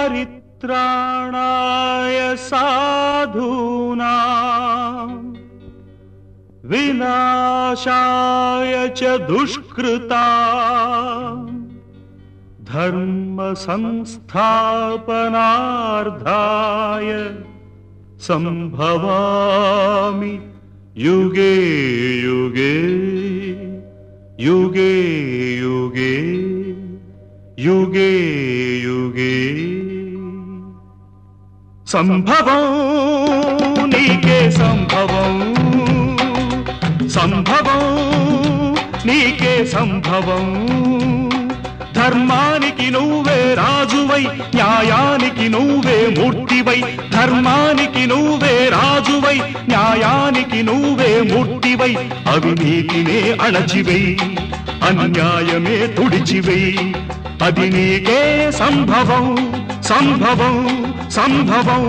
परित्राणाय साधूनां विनाशाय च दुष्कृता धर्मसंस्थापनार्थाय सम्भवामि युगे युगे युगे युगे युगे युगे సంభవం నీకే సంభవం సంభవం నీకే సంభవం ధర్మానికి నువ్వే రాజువై న్యాయానికి నువ్వే మూర్తివై ధర్మానికి నువ్వే రాజువై న్యాయానికి నువ్వే మూర్తివై అవినీతినే అణచివై అన్యాయమే తుడిచివై అది నీకే సంభవం సంభవం సంభవం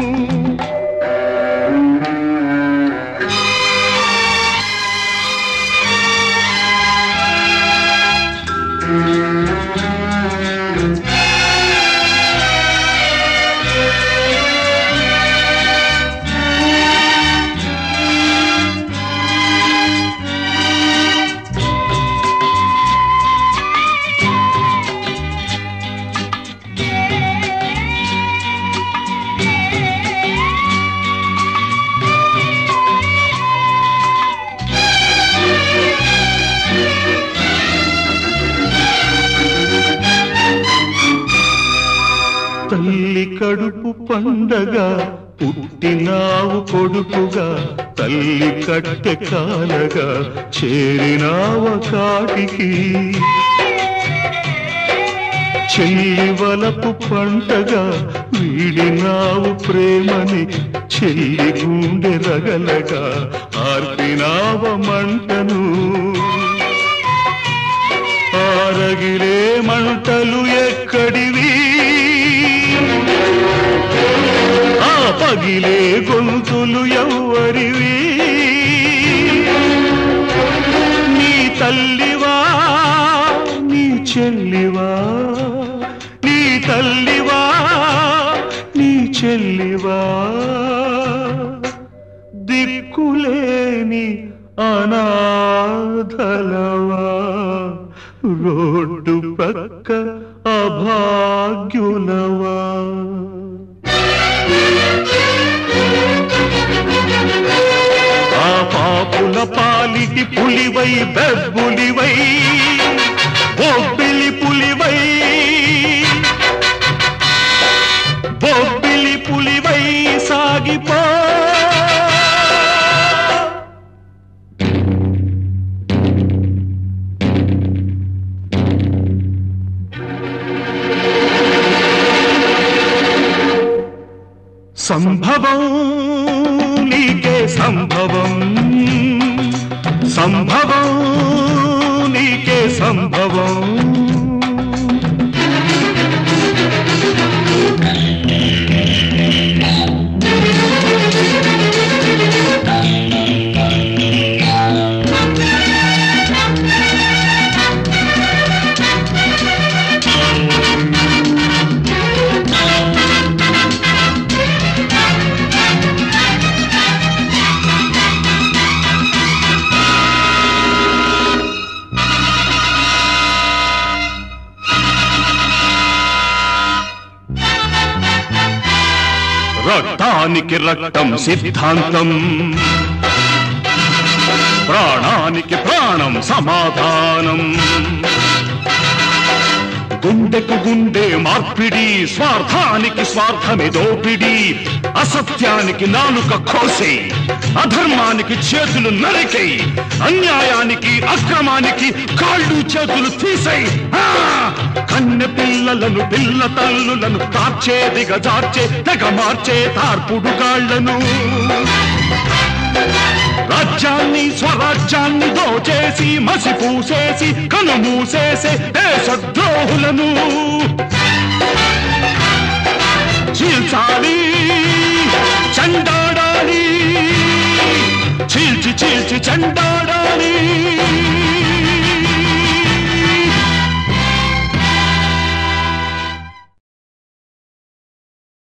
తల్లి కడుపు పండగ పుట్టినావు కొడుకుగా తల్లి కట్టె కాలగా చేరినావ కాటికి చెల్లి వలపు పంటగా వీడినావు ప్రేమని చెల్లి గుండె రగలగా ఆర్పినావ మంటను ఆరగిలే మంటలు ఎక్కడివి ఆ పగిలే గొంతులు ఎవ్వరివి నీ తల్లివా నీ చెల్లివా నీ తల్లివా నీ చెల్లివా దిక్కులేని అనాథలవా రోడ్డు పక్క అభాగ్యులవా ఆ పాపుల పాలిటి పులివై బెబ్బులివై బొబ్బిలి పులివై బొబ్బిలి పులివై సాగిపో సంభవం నీకే సంభవం సంభవం నీకే సంభవం రక్తానికి రక్తం సిద్ధాంతం ప్రాణానికి ప్రాణం సమాధానం గుండెకు గుండె మార్పిడి స్వార్థానికి స్వార్థమే దోపిడి అసత్యానికి నాలుక కోసే అధర్మానికి చేతులు నరికై అన్యాయానికి అక్రమానికి కాళ్ళు చేతులు తీసై ఆ! కన్నె పిల్లలను పిల్ల తల్లులను తార్చే దిగజార్చే తెగ మార్చే తార్పుడు గాళ్లను రాజ్యాన్ని స్వరాజ్యాన్ని దోచేసి మసి పూసేసి కనుమూసేసే దేశద్రోహులను చీల్చాలి చండా